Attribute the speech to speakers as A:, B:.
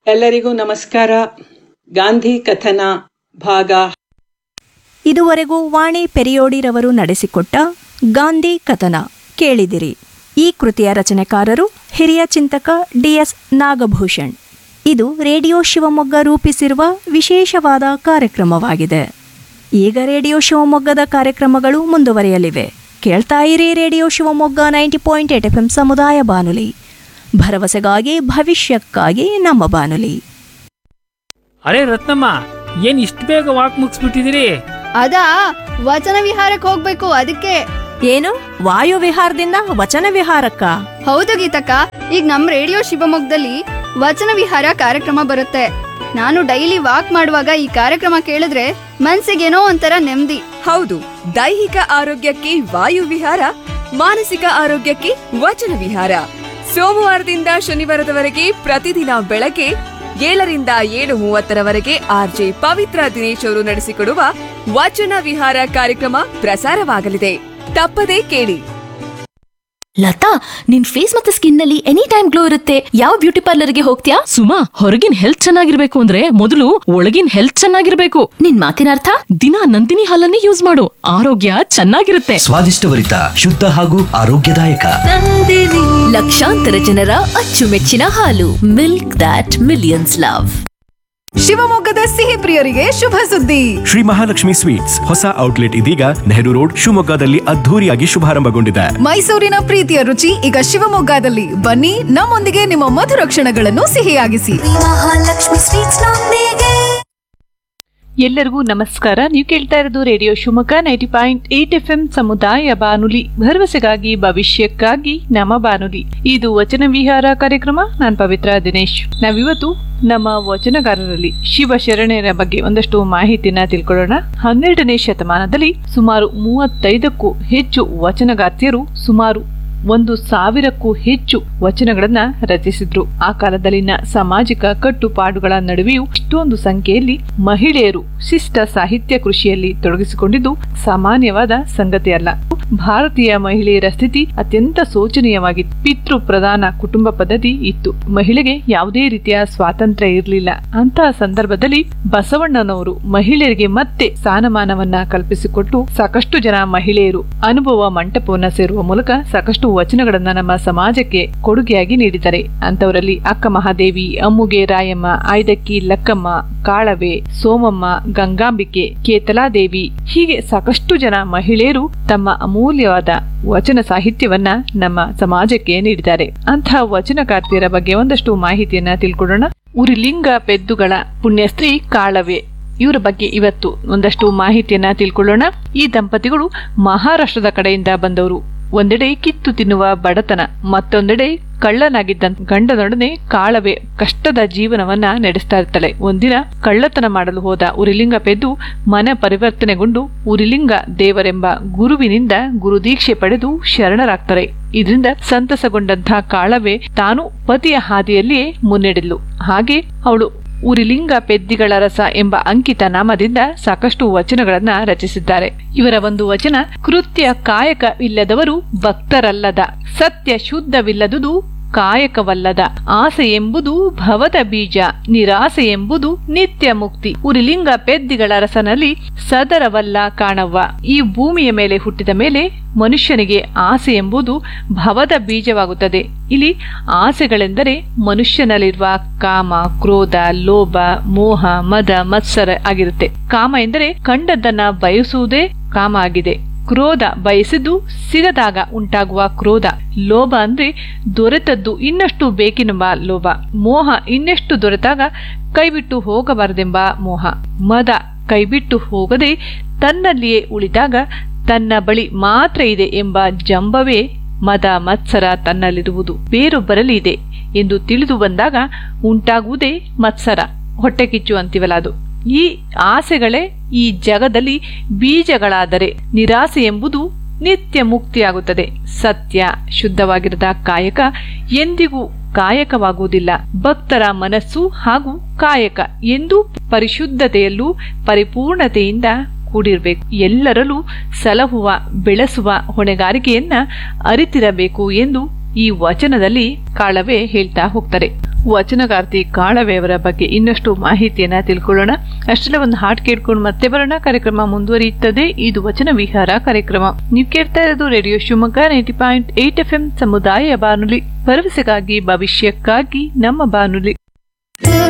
A: ಎಲ್ಲರಿಗೂ ನಮಸ್ಕಾರ ಗಾಂಧಿ ಕಥನ ಭಾಗ
B: ಇದುವರೆಗೂ ವಾಣಿ ಪೆರಿಯೋಡಿರವರು ನಡೆಸಿಕೊಟ್ಟ ಗಾಂಧಿ ಕಥನ ಕೇಳಿದಿರಿ ಈ ಕೃತಿಯ ರಚನೆಕಾರರು ಹಿರಿಯ ಚಿಂತಕ ಡಿಎಸ್ ನಾಗಭೂಷಣ್ ಇದು ರೇಡಿಯೋ ಶಿವಮೊಗ್ಗ ರೂಪಿಸಿರುವ ವಿಶೇಷವಾದ ಕಾರ್ಯಕ್ರಮವಾಗಿದೆ ಈಗ ರೇಡಿಯೋ ಶಿವಮೊಗ್ಗದ ಕಾರ್ಯಕ್ರಮಗಳು ಮುಂದುವರಿಯಲಿವೆ ಕೇಳ್ತಾ ಇರಿ radio Shivamogga ninety point eight F M ಸಮುದಾಯ ಬಾನುಲಿ ಭರವಸೆಗಾಗಿ ಭವಿಷ್ಯಕ್ಕಾಗಿ ನಮ್ಮ ಬಾನುಲಿ
C: ಅರೆ ರತ್ನಮ್ಮ ಏನ್ ಇಷ್ಟು ಬೇಗ ವಾಕ್ ಮುಗಿಸ್ಬಿಟ್ಟಿದಿರಿ
D: ಅದಾ ವಚನ ವಿಹಾರಕ್ಕೆ ಹೋಗ್ಬೇಕು ಅದಕ್ಕೆ
B: ಏನು ವಾಯು ವಿಹಾರದಿಂದ ವಚನ ವಿಹಾರಕ್ಕ
D: ಹೌದು ಗೀತಕ್ಕ ಈಗ ನಮ್ ರೇಡಿಯೋ ಶಿವಮೊಗ್ಗದಲ್ಲಿ ವಚನ ವಿಹಾರ ಕಾರ್ಯಕ್ರಮ ಬರುತ್ತೆ ನಾನು ಡೈಲಿ ವಾಕ್ ಮಾಡುವಾಗ ಈ ಕಾರ್ಯಕ್ರಮ ಕೇಳಿದ್ರೆ ಮನ್ಸಿಗೇನೋ ಒಂಥರ ನೆಮ್ಮದಿ
E: ಹೌದು ದೈಹಿಕ ಆರೋಗ್ಯಕ್ಕೆ ವಾಯು ವಿಹಾರ ಮಾನಸಿಕ ಆರೋಗ್ಯಕ್ಕೆ ವಚನ ವಿಹಾರ ಸೋಮವಾರದಿಂದ ಶನಿವಾರದವರೆಗೆ ಪ್ರತಿದಿನ ಬೆಳಗ್ಗೆ ಏಳರಿಂದ ಏಳು ಮೂವತ್ತರವರೆಗೆ ಆರ್ಜೆ ಪವಿತ್ರ ದಿನೇಶ್ ಅವರು ನಡೆಸಿಕೊಡುವ ವಚನ ವಿಹಾರ ಕಾರ್ಯಕ್ರಮ ಪ್ರಸಾರವಾಗಲಿದೆ ತಪ್ಪದೇ ಕೇಳಿ
F: ಲತಾ ನಿನ್ ಫೇಸ್ ಮತ್ತೆ ಸ್ಕಿನ್ ನಲ್ಲಿ ಎನಿ ಟೈಮ್ ಗ್ಲೋ ಇರುತ್ತೆ ಯಾವ ಬ್ಯೂಟಿ ಪಾರ್ಲರ್ಗೆ ಹೋಗ್ತೀಯಾ
G: ಸುಮಾ ಹೊರಗಿನ ಹೆಲ್ತ್ ಚೆನ್ನಾಗಿರ್ಬೇಕು ಅಂದ್ರೆ ಮೊದಲು ಒಳಗಿನ ಹೆಲ್ತ್ ಚೆನ್ನಾಗಿರ್ಬೇಕು
F: ನಿನ್ ಮಾತಿನ ಅರ್ಥ
G: ದಿನ ನಂದಿನಿ ಹಾಲನ್ನೇ ಯೂಸ್ ಮಾಡು ಆರೋಗ್ಯ ಚೆನ್ನಾಗಿರುತ್ತೆ
H: ಸ್ವಾದಿಷ್ಟಭರಿತ ಶುದ್ಧ ಹಾಗೂ ಆರೋಗ್ಯದಾಯಕ
F: ಲಕ್ಷಾಂತರ ಜನರ ಅಚ್ಚುಮೆಚ್ಚಿನ ಹಾಲು ಮಿಲ್ಕ್ ದಾಟ್ ಮಿಲಿಯನ್ಸ್ ಲವ್
I: ಶಿವಮೊಗ್ಗದ ಸಿಹಿ ಪ್ರಿಯರಿಗೆ ಶುಭ ಸುದ್ದಿ
J: ಶ್ರೀ ಮಹಾಲಕ್ಷ್ಮಿ ಸ್ವೀಟ್ಸ್ ಹೊಸ ಔಟ್ಲೆಟ್ ಇದೀಗ ನೆಹರು ರೋಡ್ ಶಿವಮೊಗ್ಗದಲ್ಲಿ ಅದ್ಧೂರಿಯಾಗಿ ಶುಭಾರಂಭಗೊಂಡಿದೆ
I: ಮೈಸೂರಿನ ಪ್ರೀತಿಯ ರುಚಿ ಈಗ ಶಿವಮೊಗ್ಗದಲ್ಲಿ ಬನ್ನಿ ನಮ್ಮೊಂದಿಗೆ ನಿಮ್ಮ ಮಧುರ ಕ್ಷಣಗಳನ್ನು ಸಿಹಿಯಾಗಿಸಿ
K: ಎಲ್ಲರಿಗೂ ನಮಸ್ಕಾರ ನೀವು ಕೇಳ್ತಾ ಇರೋದು radio Shivamogga ninety point eight F M ಸಮುದಾಯ ಬಾನುಲಿ ಭರವಸೆಗಾಗಿ ಭವಿಷ್ಯಕ್ಕಾಗಿ ನಮ್ಮ ಬಾನುಲಿ ಇದು ವಚನ ವಿಹಾರ ಕಾರ್ಯಕ್ರಮ ನಾನ್ ಪವಿತ್ರ ದಿನೇಶ್ ನಾವಿವತ್ತು ನಮ್ಮ ವಚನಗಾರರಲ್ಲಿ ಶಿವಶರಣರ ಬಗ್ಗೆ ಒಂದಷ್ಟು ಮಾಹಿತಿನ ತಿಳ್ಕೊಳ್ಳೋಣ ಹನ್ನೆರಡನೇ ಶತಮಾನದಲ್ಲಿ ಸುಮಾರು ಮೂವತ್ತೈದಕ್ಕೂ ಹೆಚ್ಚು ವಚನಗಾರ್ತಿಯರು ಸುಮಾರು ಒಂದು ಸಾವಿರಕ್ಕೂ ಹೆಚ್ಚು ವಚನಗಳನ್ನ ರಚಿಸಿದ್ರು ಆ ಕಾಲದಲ್ಲಿನ ಸಾಮಾಜಿಕ ಕಟ್ಟುಪಾಡುಗಳ ನಡುವೆಯೂ ಇಷ್ಟೊಂದು ಸಂಖ್ಯೆಯಲ್ಲಿ ಮಹಿಳೆಯರು ಶಿಷ್ಟ ಸಾಹಿತ್ಯ ಕೃಷಿಯಲ್ಲಿ ತೊಡಗಿಸಿಕೊಂಡಿದ್ದು ಸಾಮಾನ್ಯವಾದ ಸಂಗತಿಯಲ್ಲ ಭಾರತೀಯ ಮಹಿಳೆಯರ ಸ್ಥಿತಿ ಅತ್ಯಂತ ಶೋಚನೀಯವಾಗಿತ್ತು ಪಿತೃ ಪ್ರಧಾನ ಕುಟುಂಬ ಪದ್ಧತಿ ಇತ್ತು ಮಹಿಳೆಗೆ ಯಾವುದೇ ರೀತಿಯ ಸ್ವಾತಂತ್ರ್ಯ ಇರಲಿಲ್ಲ ಅಂತಹ ಸಂದರ್ಭದಲ್ಲಿ ಬಸವಣ್ಣನವರು ಮಹಿಳೆಯರಿಗೆ ಮತ್ತೆ ಸ್ಥಾನಮಾನವನ್ನ ಕಲ್ಪಿಸಿಕೊಟ್ಟು ಸಾಕಷ್ಟು ಜನ ಮಹಿಳೆಯರು ಅನುಭವ ಮಂಟಪವನ್ನ ಸೇರುವ ಮೂಲಕ ಸಾಕಷ್ಟು ವಚನಗಳನ್ನ ನಮ್ಮ ಸಮಾಜಕ್ಕೆ ಕೊಡುಗೆಯಾಗಿ ನೀಡಿದ್ದಾರೆ ಅಂತವರಲ್ಲಿ ಅಕ್ಕ ಮಹಾದೇವಿ ಅಮ್ಮುಗೆ ರಾಯಮ್ಮ ಆಯ್ದಕ್ಕಿ ಲಕ್ಕಮ್ಮ ಕಾಳವೆ ಸೋಮಮ್ಮ ಗಂಗಾಂಬಿಕೆ ಕೇತಲಾದೇವಿ ಹೀಗೆ ಸಾಕಷ್ಟು ಜನ ಮಹಿಳೆಯರು ತಮ್ಮ ಅಮೂಲ್ಯವಾದ ವಚನ ಸಾಹಿತ್ಯವನ್ನ ನಮ್ಮ ಸಮಾಜಕ್ಕೆ ನೀಡಿದ್ದಾರೆ ಅಂತಹ ವಚನಕಾರ್ತಿಯರ ಬಗ್ಗೆ ಒಂದಷ್ಟು ಮಾಹಿತಿಯನ್ನ ತಿಳ್ಕೊಳ್ಳೋಣ ಉರಿಲಿಂಗ ಪೆದ್ದುಗಳ ಪುಣ್ಯಸ್ತ್ರೀ ಕಾಳವೆ ಇವರ ಬಗ್ಗೆ ಇವತ್ತು ಒಂದಷ್ಟು ಮಾಹಿತಿಯನ್ನ ತಿಳ್ಕೊಳ್ಳೋಣ ಈ ದಂಪತಿಗಳು ಮಹಾರಾಷ್ಟ್ರದ ಕಡೆಯಿಂದ ಬಂದವರು ಒಂದೆಡೆ ಕಿತ್ತು ತಿನ್ನುವ ಬಡತನ ಮತ್ತೊಂದೆಡೆ ಕಳ್ಳನಾಗಿದ್ದ ಗಂಡನೊಡನೆ ಕಾಳವೆ ಕಷ್ಟದ ಜೀವನವನ್ನ ನಡೆಸ್ತಾ ಇರ್ತಾಳೆ ಒಂದಿನ ಕಳ್ಳತನ ಮಾಡಲು ಹೋದ ಉರಿಲಿಂಗ ಪೆದ್ದು ಮನ ಪರಿವರ್ತನೆಗೊಂಡು ಉರಿಲಿಂಗ ದೇವರೆಂಬ ಗುರುವಿನಿಂದ ಗುರುದೀಕ್ಷೆ ಪಡೆದು ಶರಣರಾಗ್ತಾರೆ ಇದರಿಂದ ಸಂತಸಗೊಂಡಂತಹ ಕಾಳವೆ ತಾನು ಪತಿಯ ಹಾದಿಯಲ್ಲಿಯೇ ಮುನ್ನಡೆದ್ಲು ಹಾಗೆ ಅವಳು ಉರಿಲಿಂಗ ಪೆದ್ದಿಗಳ ರಸ ಎಂಬ ಅಂಕಿತ ನಾಮದಿಂದ ಸಾಕಷ್ಟು ವಚನಗಳನ್ನ ರಚಿಸಿದ್ದಾರೆ ಇವರ ಒಂದು ವಚನ ಕೃತ್ಯ ಕಾಯಕವಿಲ್ಲದವರು ಭಕ್ತರಲ್ಲದ ಸತ್ಯ ಶುದ್ಧವಿಲ್ಲದುದು ಕಾಯಕವಲ್ಲದ ಆಸೆ ಎಂಬುದು ಭವದ ಬೀಜ ನಿರಾಸೆ ಎಂಬುದು ನಿತ್ಯ ಮುಕ್ತಿ ಉರಿಲಿಂಗ ಪೆದ್ದಿಗಳ ರಸನಲ್ಲಿ ಸದರವಲ್ಲ ಕಾಣವ್ವ ಈ ಭೂಮಿಯ ಮೇಲೆ ಹುಟ್ಟಿದ ಮೇಲೆ ಮನುಷ್ಯನಿಗೆ ಆಸೆ ಎಂಬುದು ಭವದ ಬೀಜವಾಗುತ್ತದೆ ಇಲ್ಲಿ ಆಸೆಗಳೆಂದರೆ ಮನುಷ್ಯನಲ್ಲಿರುವ ಕಾಮ ಕ್ರೋಧ ಲೋಭ ಮೋಹ ಮದ ಮತ್ಸರ ಆಗಿರುತ್ತೆ ಕಾಮ ಎಂದರೆ ಕಂಡದ್ದನ್ನ ಬಯಸುವುದೇ ಕಾಮ ಆಗಿದೆ ಕ್ರೋಧ ಬಯಸಿದ್ದು ಸಿಗದಾಗ ಉಂಟಾಗುವ ಕ್ರೋಧ ಲೋಭ ಅಂದ್ರೆ ದೊರೆತದ್ದು ಇನ್ನಷ್ಟು ಬೇಕೆನ್ನುವ ಲೋಭ ಮೋಹ ಇನ್ನೆಷ್ಟು ದೊರೆತಾಗ ಕೈಬಿಟ್ಟು ಹೋಗಬಾರದೆಂಬ ಮೋಹ ಮದ ಕೈಬಿಟ್ಟು ಹೋಗದೆ ತನ್ನಲ್ಲಿಯೇ ಉಳಿದಾಗ ತನ್ನ ಬಳಿ ಮಾತ್ರ ಇದೆ ಎಂಬ ಜಂಬವೇ ಮದ ಮತ್ಸರ ತನ್ನಲ್ಲಿರುವುದು ಬೇರೊಬ್ಬರಲ್ಲಿ ಇದೆ ಎಂದು ತಿಳಿದು ಬಂದಾಗ ಉಂಟಾಗುವುದೇ ಮತ್ಸರ ಹೊಟ್ಟೆ ಕಿಚ್ಚು ಅಂತೀವಲ್ಲ ಅದು ಈ ಆಸೆಗಳೇ ಈ ಜಗದಲ್ಲಿ ಬೀಜಗಳಾದರೆ ನಿರಾಸೆ ಎಂಬುದು ನಿತ್ಯ ಮುಕ್ತಿಯಾಗುತ್ತದೆ ಸತ್ಯ ಶುದ್ಧವಾಗಿರದ ಕಾಯಕ ಎಂದಿಗೂ ಕಾಯಕವಾಗುವುದಿಲ್ಲ ಭಕ್ತರ ಮನಸ್ಸು ಹಾಗೂ ಕಾಯಕ ಎಂದೂ ಪರಿಶುದ್ಧತೆಯಲ್ಲೂ ಪರಿಪೂರ್ಣತೆಯಿಂದ ಕೂಡಿರಬೇಕು ಎಲ್ಲರಲ್ಲೂ ಸಲಹುವ ಬೆಳೆಸುವ ಹೊಣೆಗಾರಿಕೆಯನ್ನ ಅರಿತಿರಬೇಕು ಎಂದು ಈ ವಚನದಲ್ಲಿ ಕಾಳವೇ ಹೇಳ್ತಾ ಹೋಗ್ತಾರೆ ವಚನಗಾರ್ತಿ ಕಾಳವೆಯವರ ಬಗ್ಗೆ ಇನ್ನಷ್ಟು ಮಾಹಿತಿಯನ್ನ ತಿಳ್ಕೊಳ್ಳೋಣ ಅಷ್ಟೆಲ್ಲ ಒಂದು ಹಾಡ್ ಕೇಳ್ಕೊಂಡು ಮತ್ತೆ ಬರೋಣ ಕಾರ್ಯಕ್ರಮ ಮುಂದುವರಿಯುತ್ತದೆ ಇದು ವಚನ ವಿಹಾರ ಕಾರ್ಯಕ್ರಮ ನೀವು ಕೇಳ್ತಾ ಇರೋದು radio Shivamogga ninety point eight F M ಸಮುದಾಯ ಬಾನುಲಿ ಭರವಸೆಗಾಗಿ ಭವಿಷ್ಯಕ್ಕಾಗಿ ನಮ್ಮ ಬಾನುಲಿ